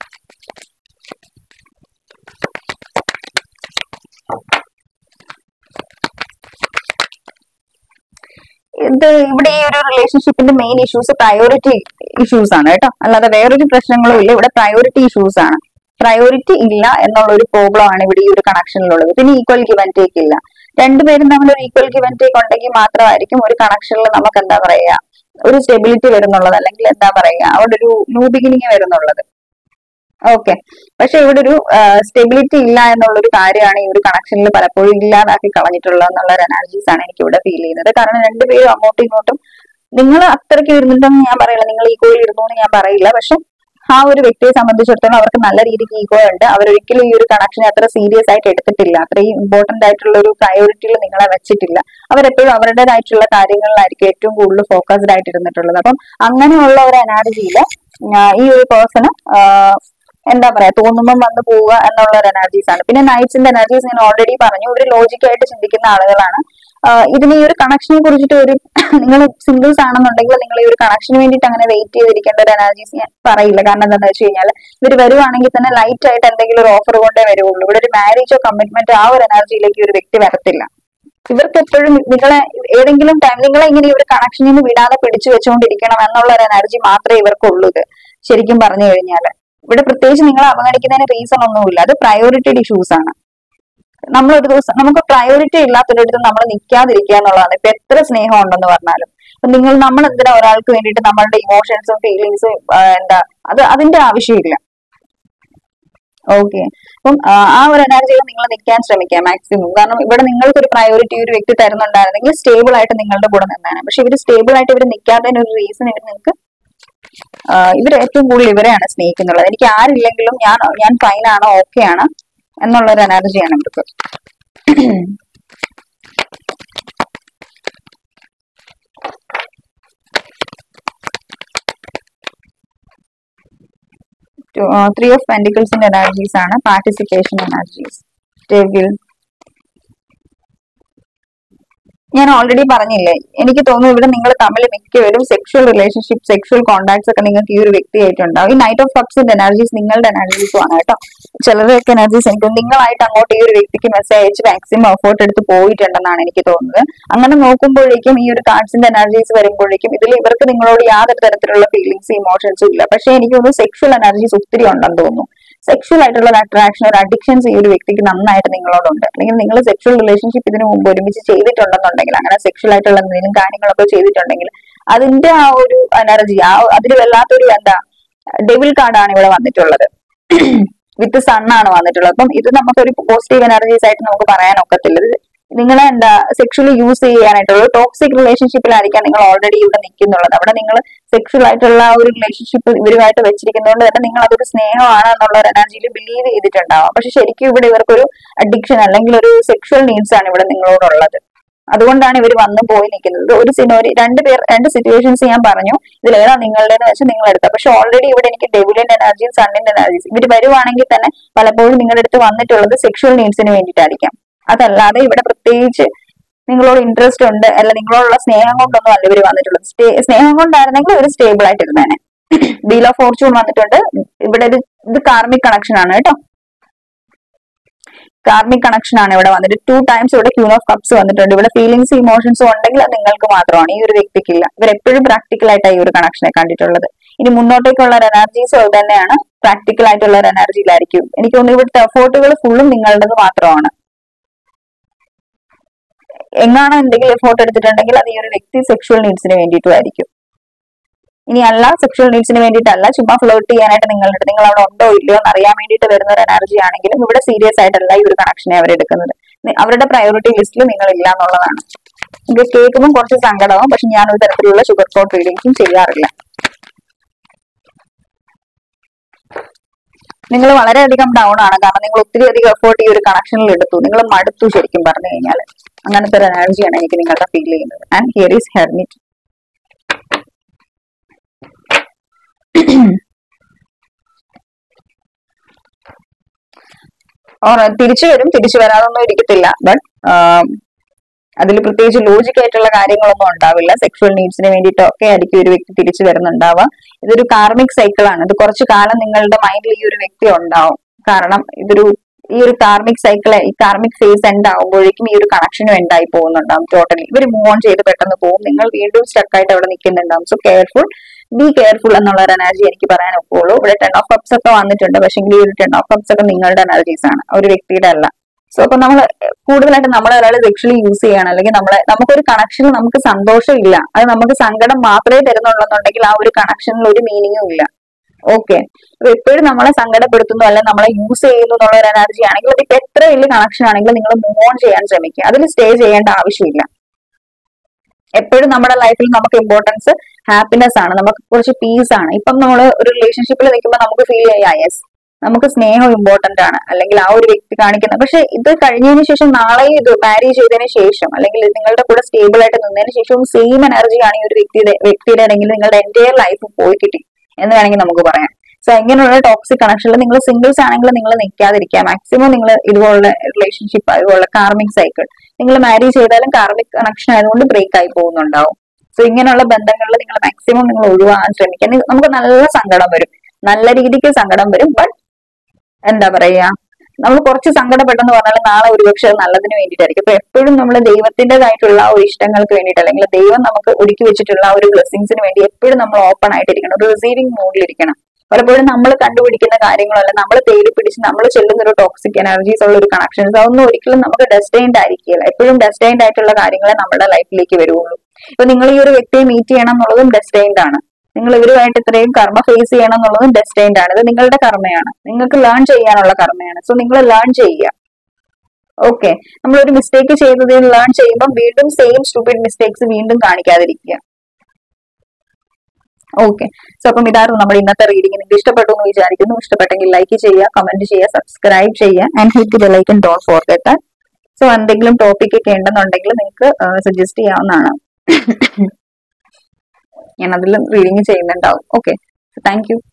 ഇത് ഇവിടെ ഈ ഒരു റിലേഷൻഷിപ്പിന്റെ മെയിൻ ഇഷ്യൂസ് പ്രയോറിറ്റി ഇഷ്യൂസ് ആണ് കേട്ടോ അല്ലാതെ വേറൊരു പ്രശ്നങ്ങളും ഇല്ല ഇവിടെ പ്രയോറിറ്റി ഇഷ്യൂസ് ആണ് പ്രയോറിറ്റി ഇല്ല എന്നുള്ള ഒരു പ്രോബ്ലം ആണ് ഇവിടെ ഈ ഒരു കണക്ഷനിലുള്ളത് പിന്നെ ഈക്വൽ ഗിവൻ ടേക്ക് ഇല്ല രണ്ടുപേരും തമ്മിൽ ഒരു ഈക്വൽ ഗിവൻ ടേക്ക് ഉണ്ടെങ്കിൽ മാത്രമായിരിക്കും ഒരു കണക്ഷനിൽ നമുക്ക് എന്താ പറയുക ഒരു സ്റ്റെബിലിറ്റി വരുന്നുള്ളത് അല്ലെങ്കിൽ എന്താ പറയുക അവിടെ ഒരു ന്യൂ ബിഗിനിങ് വരുന്നുള്ളത് ഓക്കെ പക്ഷെ ഇവിടെ ഒരു സ്റ്റെബിലിറ്റി ഇല്ല എന്നുള്ള ഒരു കാര്യമാണ് ഈ ഒരു കണക്ഷനിൽ പലപ്പോഴും ഇല്ലാതാക്കി കളഞ്ഞിട്ടുള്ളത് എന്നുള്ള ഒരു എനർജീസ് ആണ് എനിക്ക് ഇവിടെ ഫീൽ ചെയ്യുന്നത് കാരണം രണ്ടുപേരും അങ്ങോട്ടും ഇങ്ങോട്ടും നിങ്ങൾ അത്രയ്ക്ക് ഇരുന്നിട്ടൊന്നും ഞാൻ പറയില്ല നിങ്ങൾ ഈഗോയിൽ ഇരുന്നു എന്ന് ഞാൻ പറയില്ല പക്ഷെ ആ ഒരു വ്യക്തിയെ സംബന്ധിച്ചിടത്തോളം അവർക്ക് നല്ല രീതിക്ക് ഈഗോ ഉണ്ട് അവരൊരിക്കലും ഈ ഒരു കണക്ഷനെ അത്ര സീരിയസ് ആയിട്ട് എടുത്തിട്ടില്ല അത്രയും ഇമ്പോർട്ടന്റ് ആയിട്ടുള്ള ഒരു പ്രയോറിറ്റിയിൽ നിങ്ങളെ വെച്ചിട്ടില്ല അവരെപ്പോഴും അവരുടേതായിട്ടുള്ള കാര്യങ്ങളിലായിരിക്കും ഏറ്റവും കൂടുതൽ ഫോക്കസ്ഡ് ആയിട്ട് ഇരുന്നിട്ടുള്ളത് അപ്പം അങ്ങനെയുള്ള ഒരു എനർജിയിൽ ഈ ഒരു പേഴ്സണ് എന്താ പറയാ തോന്നുമ്പം വന്ന് പോവുക എന്നുള്ള ഒരു എനർജീസ് ആണ് പിന്നെ നൈറ്റ്സിന്റെ എനർജീസ് ഞാൻ ഓൾറെഡി പറഞ്ഞു ഇവര് ലോജിക്കായിട്ട് ചിന്തിക്കുന്ന ആളുകളാണ് ആഹ് ഇതിന് ഈ ഒരു കണക്ഷനെ കുറിച്ചിട്ട് ഒരു നിങ്ങൾ സിംഗിൾസ് ആണെന്നുണ്ടെങ്കിൽ നിങ്ങൾ ഈ ഒരു കണക്ഷന് വേണ്ടിയിട്ട് അങ്ങനെ വെയിറ്റ് ചെയ്തിരിക്കേണ്ട ഒരു എനർജീസ് ഞാൻ പറയില്ല കാരണം എന്താണെന്ന് വെച്ച് കഴിഞ്ഞാൽ ഇവർ വരുവാണെങ്കിൽ തന്നെ ലൈറ്റ് ആയിട്ട് എന്തെങ്കിലും ഒരു ഓഫർ കൊണ്ടേ വരുള്ളൂ ഇവിടെ ഒരു മാരേജോ കമ്മിറ്റ്മെന്റോ ആ ഒരു എനർജിയിലേക്ക് ഈ ഒരു വ്യക്തി വരത്തില്ല ഇവർക്ക് എപ്പോഴും നിങ്ങളെ ഏതെങ്കിലും ടൈം നിങ്ങളെ ഇങ്ങനെ ഈ ഒരു കണക്ഷനിൽ നിന്ന് വിടാതെ പിടിച്ചു വെച്ചുകൊണ്ടിരിക്കണം എന്നുള്ള ഒരു എനർജി മാത്രമേ ഇവർക്കുള്ളൂ ഇത് ശരിക്കും പറഞ്ഞു കഴിഞ്ഞാൽ ഇവിടെ പ്രത്യേകിച്ച് നിങ്ങളെ അവഗണിക്കുന്നതിന് റീസൺ ഒന്നുമില്ല അത് പ്രയോറിറ്റി ഇഷ്യൂസ് ആണ് നമ്മൾ ഒരു ദിവസം നമുക്ക് പ്രയോറിറ്റി ഇല്ലാത്തൊരിടത്ത് നമ്മൾ നിൽക്കാതിരിക്കുക എന്നുള്ളതാണ് ഇപ്പൊ എത്ര സ്നേഹം ഉണ്ടെന്ന് പറഞ്ഞാലും ഇപ്പൊ നിങ്ങൾ നമ്മൾ എന്തിനാ ഒരാൾക്ക് വേണ്ടിയിട്ട് നമ്മളുടെ ഇമോഷൻസും ഫീലിങ്സും എന്താ അത് അതിന്റെ ആവശ്യമില്ല ഓക്കെ അപ്പം ആ, ആ ഒരു എനർജിയിൽ നിങ്ങൾ നിൽക്കാൻ ശ്രമിക്കുക മാക്സിമം കാരണം ഇവിടെ നിങ്ങൾക്ക് ഒരു പ്രയോറിറ്റി ഒരു വ്യക്തി തരുന്നുണ്ടായിരുന്നെങ്കിൽ സ്റ്റേബിൾ ആയിട്ട് നിങ്ങളുടെ കൂടെ നിന്നാണ് പക്ഷെ ഇവർ സ്റ്റേബിൾ ആയിട്ട് ഇവർ നിൽക്കാത്തതിന് ഒരു റീസൺ ഇവർ നിങ്ങൾക്ക് ഇവർ ഏറ്റവും കൂടുതൽ ഇവരെയാണ് സ്നേഹിക്കുന്നുള്ളത് എനിക്ക് ആരില്ലെങ്കിലും ഞാൻ ഞാൻ ഫൈൻ ആണ് ഓക്കെ ആണ് എന്നുള്ള ഒരു എനർജിയാണ് ഇവർക്ക് ത്രീ ഓഫ് പെൻഡിക്കിൾസിന്റെ എനർജീസ് ആണ് പാർട്ടിസിപ്പേഷൻ എനർജീസ് ടെവിൽ ഞാൻ ഓൾറെഡി പറഞ്ഞില്ലേ എനിക്ക് തോന്നുന്നു ഇവിടെ നിങ്ങൾ തമ്മിൽ മിക്കവരും സെക്ഷൽ റിലേഷൻഷിപ്പ് സെക്ഷൽ കോൺടാക്ട്സ് ഒക്കെ നിങ്ങൾക്ക് ഈ ഒരു വ്യക്തിയായിട്ടുണ്ടാവും ഈ നൈറ്റ് ഓഫ് കപ്സിന്റെ എനർജീസ് നിങ്ങളുടെ എനർജീസും ആണ് കേട്ടോ ചിലരുടെയൊക്കെ എനർജീസ് എനിക്ക് തോന്നുന്നു നിങ്ങളായിട്ട് അങ്ങോട്ട് ഈ ഒരു വ്യക്തിക്ക് മെസ്സേജ് അയച്ച് മാക്സിമം എഫേർട്ട് എടുത്ത് പോയിട്ടുണ്ടെന്നാണ് എനിക്ക് തോന്നുന്നത് അങ്ങനെ നോക്കുമ്പോഴേക്കും ഈ ഒരു കാർഡ്സിന്റെ എനർജീസ് വരുമ്പോഴേക്കും ഇതിൽ ഇവർക്ക് നിങ്ങളോട് യാതൊരു തരത്തിലുള്ള ഫീലിങ്സ് ഇമോഷൻസും ഇല്ല പക്ഷെ എനിക്ക് തോന്നുന്നു സെക്ഷൽ എനർജീസ് ഒത്തിരി ഉണ്ടെന്ന് തോന്നുന്നു സെക്ഷൽ ആയിട്ടുള്ള ഒരു അട്രാക്ഷൻ ഒരു അഡിക്ഷൻസ് ഈ ഒരു വ്യക്തിക്ക് നന്നായിട്ട് നിങ്ങളോടുണ്ട് അല്ലെങ്കിൽ നിങ്ങൾ സെക്ഷൽ റിലേഷൻഷിപ്പ് ഇതിനു മുമ്പ് ഒരുമിച്ച് ചെയ്തിട്ടുണ്ടെന്നുണ്ടെങ്കിൽ അങ്ങനെ സെക്ഷൽ ആയിട്ടുള്ള എന്തെങ്കിലും കാര്യങ്ങളൊക്കെ ചെയ്തിട്ടുണ്ടെങ്കിൽ അതിന്റെ ആ ഒരു എനർജി ആ അതിൽ വല്ലാത്തൊരു എന്താ ഡെവിൽ കാർഡാണ് ഇവിടെ വന്നിട്ടുള്ളത് വിത്ത് സൺ ആണ് വന്നിട്ടുള്ളത് അപ്പം ഇത് നമുക്കൊരു പോസിറ്റീവ് എനർജീസ് ആയിട്ട് നമുക്ക് പറയാൻ ഒക്കത്തില്ല ഇത് നിങ്ങളെ എന്താ സെക്ഷലി യൂസ് ചെയ്യാനായിട്ടുള്ള ടോക്സിക് റിലേഷൻഷിപ്പിലായിരിക്കാം നിങ്ങൾ ഓൾറെഡി ഇവിടെ നിൽക്കുന്നുള്ളത് അവിടെ നിങ്ങൾ സെക്ഷൽ ആയിട്ടുള്ള ആ ഒരു റിലേഷൻഷിപ്പ് ഇവരുമായിട്ട് വെച്ചിരിക്കുന്നതുകൊണ്ട് തന്നെ നിങ്ങൾ അതൊരു സ്നേഹമാണ് എന്നുള്ള ഒരു എനർജിയിൽ ബിലീവ് ചെയ്തിട്ടുണ്ടാവാം പക്ഷെ ശരിക്കും ഇവിടെ ഇവർക്കൊരു അഡിക്ഷൻ അല്ലെങ്കിൽ ഒരു സെക്ഷൽ നീഡ്സ് ആണ് ഇവിടെ നിങ്ങളോടുള്ളത് അതുകൊണ്ടാണ് ഇവർ വന്നു പോയി നിൽക്കുന്നത് ഒരു സിനോരി രണ്ട് പേർ രണ്ട് സിറ്റുവേഷൻസ് ഞാൻ പറഞ്ഞു ഇതിൽ ഏതാ നിങ്ങളുടേന്ന് വെച്ചാൽ നിങ്ങൾ എടുത്ത പക്ഷെ ഓൾറെഡി ഇവിടെ എനിക്ക് ഡെവിലിന്റെ എനർജിയും സണ്ണിന്റെ എനർജീസ് ഇവർ വരുവാണെങ്കിൽ തന്നെ പലപ്പോഴും നിങ്ങളുടെ അടുത്ത് വന്നിട്ടുള്ളത് സെക്ഷൽ നീഡ്സിന് വേണ്ടിയിട്ടായിരിക്കാം അതല്ലാതെ ഇവിടെ പ്രത്യേകിച്ച് നിങ്ങളോട് ഇൻട്രസ്റ്റ് ഉണ്ട് അല്ല നിങ്ങളോടുള്ള സ്നേഹം കൊണ്ടൊന്നും അല്ല ഇവർ വന്നിട്ടുള്ളത് സ്റ്റേ- സ്നേഹം കൊണ്ടായിരുന്നെങ്കിൽ ഒരു സ്റ്റേബിൾ ആയിട്ടിരുന്നേനെ വീൽ ഓഫ് ഫോർച്യൂൺ വന്നിട്ടുണ്ട് ഇവിടെ ഒരു ഇത് കാർമിക് കണക്ഷൻ ആണ് കേട്ടോ കാർമിക് കണക്ഷൻ ആണ് ഇവിടെ വന്നിട്ട് ടു ടൈംസ് ഇവിടെ ക്യൂൺ ഓഫ് കപ്സ് വന്നിട്ടുണ്ട് ഇവിടെ ഫീലിങ്സ് ഇമോഷൻസും ഉണ്ടെങ്കിൽ അത് നിങ്ങൾക്ക് മാത്രമാണ് ഈ ഒരു വ്യക്തിക്കില്ല ഇവർ എപ്പോഴും പ്രാക്ടിക്കൽ ആയിട്ടാണ് ഈ ഒരു കണക്ഷനെ കണ്ടിട്ടുള്ളത് ഇനി മുന്നോട്ടേക്കുള്ള ഒരു എനർജീസും അത് തന്നെയാണ് പ്രാക്ടിക്കൽ ആയിട്ടുള്ള ഒരു എനർജിയിലായിരിക്കും എനിക്ക് തോന്നുന്നു ഇവിടുത്തെ എഫോർട്ടുകൾ ഫുള്ളും നിങ്ങളുടേത് മാത്രമാണ് എങ്ങാണ് എന്തെങ്കിലും എഫോർട്ട് എടുത്തിട്ടുണ്ടെങ്കിൽ അത് ഈ ഒരു വ്യക്തി സെക്ഷുവൽ നീഡ്സിന് വേണ്ടിയിട്ടുമായിരിക്കും ഇനി അല്ല സെക്ഷുവൽ നീഡ്സിന് വേണ്ടിയിട്ടല്ല ചുമ്മാ ഫ്ലോട്ട് ചെയ്യാനായിട്ട് നിങ്ങളുടെ അടുത്ത് നിങ്ങൾ അവിടെ ഉണ്ടോ ഇല്ലയോ എന്ന് അറിയാൻ വേണ്ടിയിട്ട് വരുന്ന ഒരു എനർജി ആണെങ്കിലും ഇവിടെ സീരിയസ് ആയിട്ടല്ല ഈ ഒരു കണക്ഷനെ അവർ എടുക്കുന്നത് നി- അവരുടെ പ്രയോറിറ്റി ലിസ്റ്റിൽ നിങ്ങൾ ഇല്ല എന്നുള്ളതാണ് ഇത് കേൾക്കുമ്പോൾ കുറച്ച് സങ്കടമാവും പക്ഷെ ഞാൻ ഒരു തരത്തിലുള്ള ഷുഗർ കോട്ട് റീഡിങ്സും ചെയ്യാറില്ല നിങ്ങൾ വളരെയധികം ഡൗൺ ആണ് കാരണം നിങ്ങൾ ഒത്തിരി അധികം എഫേർട്ട് ഈ ഒരു കണക്ഷനിൽ എടുത്തു നിങ്ങൾ മടുത്തു ശരിക്കും പറഞ്ഞു കഴിഞ്ഞാൽ അങ്ങനത്തെ ഒരു എനർജിയാണ് എനിക്ക് നിങ്ങളുടെ ഫീൽ ചെയ്യുന്നത് and here is hermit or തിരിച്ചു വരും തിരിച്ചു വരാതൊന്നും ഇരിക്കത്തില്ല ബട്ട് അതിൽ പ്രത്യേകിച്ച് ലോജിക് ആയിട്ടുള്ള കാര്യങ്ങളൊന്നും ഉണ്ടാവില്ല സെക്ഷുവൽ നീഡ്സിന് വേണ്ടിയിട്ടോ ഒക്കെ ആയിരിക്കും ഒരു വ്യക്തി തിരിച്ചു വരുന്നുണ്ടാവുക ഇതൊരു കാർമിക് സൈക്കിൾ ആണ് ഇത് കുറച്ചു കാലം നിങ്ങളുടെ മൈൻഡിൽ ഈ ഒരു വ്യക്തി ഉണ്ടാവും കാരണം ഇതൊരു ഈ ഒരു കാർമിക് സൈക്കിൾ ഈ കാർമിക് ഫേസ് എൻഡ് ആകുമ്പോഴേക്കും ഈ ഒരു കണക്ഷനും എൻഡ് ആയി പോകുന്നുണ്ടാവും ടോട്ടലി ഇവർ മൂവ് ഓൺ ചെയ്ത് പെട്ടെന്ന് പോകും നിങ്ങൾ വീണ്ടും സ്റ്റക്ക് ആയിട്ട് അവിടെ നിൽക്കുന്നുണ്ടാവും സോ കെയർഫുൾ ബി കെയർഫുൾ എന്നുള്ള ഒരു എനർജി എനിക്ക് പറയാൻ ഒക്കുള്ളൂ ഇവിടെ ടെൻ ഓഫ് കപ്സ് ഒക്കെ വന്നിട്ടുണ്ട് പക്ഷേ ഈ ഒരു ടെൻ ഓഫ് കപ്സ് ഒക്കെ നിങ്ങളുടെ എനർജീസ് ആണ് ഒരു വ്യക്തിയുടെ അല്ല സോ അപ്പൊ നമ്മൾ കൂടുതലായിട്ട് നമ്മളെ ഒരാൾ സെക്ഷലി യൂസ് ചെയ്യണം അല്ലെങ്കിൽ നമ്മളെ നമുക്കൊരു കണക്ഷനിൽ നമുക്ക് സന്തോഷം ഇല്ല അത് നമുക്ക് സങ്കടം മാത്രമേ തരുന്നുള്ളെന്നുണ്ടെങ്കിൽ ആ ഒരു കണക്ഷനിൽ ഒരു മീനിങ്ങും ഇല്ല ഓക്കെ അപ്പൊ എപ്പോഴും നമ്മളെ സങ്കടപ്പെടുത്തുന്നു അല്ലെങ്കിൽ നമ്മളെ യൂസ് ചെയ്യുന്നു എന്നുള്ള ഒരു എനർജി ആണെങ്കിൽ അതിപ്പോ എത്ര വലിയ കണക്ഷൻ ആണെങ്കിലും നിങ്ങൾ മൂവ് ഓൺ ചെയ്യാൻ ശ്രമിക്കുക അതിൽ സ്റ്റേ ചെയ്യേണ്ട ആവശ്യമില്ല എപ്പോഴും നമ്മുടെ ലൈഫിൽ നമുക്ക് ഇമ്പോർട്ടൻസ് ഹാപ്പിനെസ് ആണ് നമുക്ക് കുറച്ച് പീസ് ആണ് ഇപ്പം നമ്മൾ ഒരു റിലേഷൻഷിപ്പിൽ നിൽക്കുമ്പോൾ നമുക്ക് ഫീൽ ചെയ്യാം യെസ് നമുക്ക് സ്നേഹം ഇമ്പോർട്ടന്റ് ആണ് അല്ലെങ്കിൽ ആ ഒരു വ്യക്തി കാണിക്കുന്ന പക്ഷെ ഇത് കഴിഞ്ഞതിന് ശേഷം നാളെയും ഇത് മാരി ചെയ്തതിന് ശേഷം അല്ലെങ്കിൽ നിങ്ങളുടെ കൂടെ സ്റ്റേബിൾ ആയിട്ട് നിന്നതിന് ശേഷവും സെയിം എനർജിയാണ് ഈ ഒരു വ്യക്തിയുടെ വ്യക്തിയുടെ അല്ലെങ്കിൽ നിങ്ങളുടെ എൻറ്റയർ ലൈഫ് പോയി കിട്ടി എന്ന് വേണമെങ്കിൽ നമുക്ക് പറയാം സോ ഇങ്ങനെയുള്ള ടോക്സിക് കണക്ഷനിൽ നിങ്ങൾ സിംഗിൾസ് ആണെങ്കിൽ നിങ്ങൾ നിൽക്കാതിരിക്കുക മാക്സിമം നിങ്ങൾ ഇതുപോലുള്ള റിലേഷൻഷിപ്പ് അതുപോലുള്ള കാർമിക് സൈക്കിൾ നിങ്ങൾ മാരി ചെയ്താലും കാർമിക് കണക്ഷൻ ആയതുകൊണ്ട് ബ്രേക്ക് ആയി പോകുന്നുണ്ടാവും സോ ഇങ്ങനെയുള്ള ബന്ധങ്ങളിൽ നിങ്ങൾ മാക്സിമം നിങ്ങൾ ഒഴിവാകാൻ ശ്രമിക്കുക നി- നമുക്ക് നല്ല സങ്കടം വരും നല്ല രീതിക്ക് സങ്കടം വരും ബട്ട് എന്താ പറയാ നമ്മൾ കുറച്ച് സങ്കടപ്പെട്ടെന്ന് പറഞ്ഞാൽ നാളെ ഒരുപക്ഷെ അത് നല്ലതിന് വേണ്ടിയിട്ടായിരിക്കും അപ്പൊ എപ്പോഴും നമ്മൾ ദൈവത്തിൻ്റെതായിട്ടുള്ള ആ ഒരു ഇഷ്ടങ്ങൾക്ക് വേണ്ടിയിട്ട് അല്ലെങ്കിൽ ദൈവം നമുക്ക് ഒരുക്കി വെച്ചിട്ടുള്ള ആ ഒരു ബ്ലെസ്സിങ്സിന് വേണ്ടി എപ്പോഴും നമ്മൾ ഓപ്പൺ ആയിട്ടിരിക്കണം ഒരു റിസീവിംഗ് മൂഡിലിരിക്കണം പലപ്പോഴും നമ്മൾ കണ്ടുപിടിക്കുന്ന കാര്യങ്ങളല്ല നമ്മൾ തേടി പിടിച്ച് നമ്മൾ ചെല്ലുന്ന ഒരു ടോക്സിക് എനർജീസ് ഉള്ള ഒരു കണക്ഷൻസ് അതൊന്നും ഒരിക്കലും നമുക്ക് ഡെസ്റ്റൈൻഡ് ആയിരിക്കില്ല എപ്പോഴും ഡെസ്റ്റൈൻഡ് ആയിട്ടുള്ള കാര്യങ്ങളെ നമ്മുടെ ലൈഫിലേക്ക് വരുള്ളൂ ഇപ്പൊ നിങ്ങൾ ഈ ഒരു വ്യക്തിയെ മീറ്റ് ചെയ്യണം എന്നുള്ളതും ഡെസ്റ്റൈൻഡ് ആണ് നിങ്ങൾ ഇവരുമായിട്ട് ഇത്രയും കർമ്മ ഫേസ് ചെയ്യണം എന്നുള്ളതും ഡെസ്റ്റൈൻഡ് ആണ് ഇത് നിങ്ങളുടെ കർമ്മയാണ് നിങ്ങൾക്ക് ലേൺ ചെയ്യാനുള്ള കർമ്മയാണ് സോ നിങ്ങൾ ലേൺ ചെയ്യുക ഓക്കെ നമ്മൾ ഒരു മിസ്റ്റേക്ക് ചെയ്തതിൽ ലേൺ ചെയ്യുമ്പോൾ വീണ്ടും സെയിം സ്റ്റുപ്പിഡ് മിസ്റ്റേക്സ് വീണ്ടും കാണിക്കാതിരിക്കുക ഓക്കെ സോ അപ്പം ഇതായിരുന്നു നമ്മുടെ ഇന്നത്തെ റീഡിംഗ് നിങ്ങൾക്ക് ഇഷ്ടപ്പെട്ടു എന്ന് വിചാരിക്കുന്നു ഇഷ്ടപ്പെട്ടെങ്കിൽ ലൈക്ക് ചെയ്യുക കമന്റ് ചെയ്യുക സബ്സ്ക്രൈബ് ചെയ്യുക ആൻഡ് ഹിറ്റ് ദ ലൈക്കൻ ഡോട്ട് ഫോർഗെറ്റ് സോ എന്തെങ്കിലും ടോപ്പിക് ഒക്കെ ഉണ്ടെന്നുണ്ടെങ്കിൽ നിങ്ങൾക്ക് സജസ്റ്റ് ചെയ്യാവുന്നതാണ് ഞാൻ അതിൽ റീഡിങ് ചെയ്യുന്നുണ്ടാവും ഓക്കെ താങ്ക് യു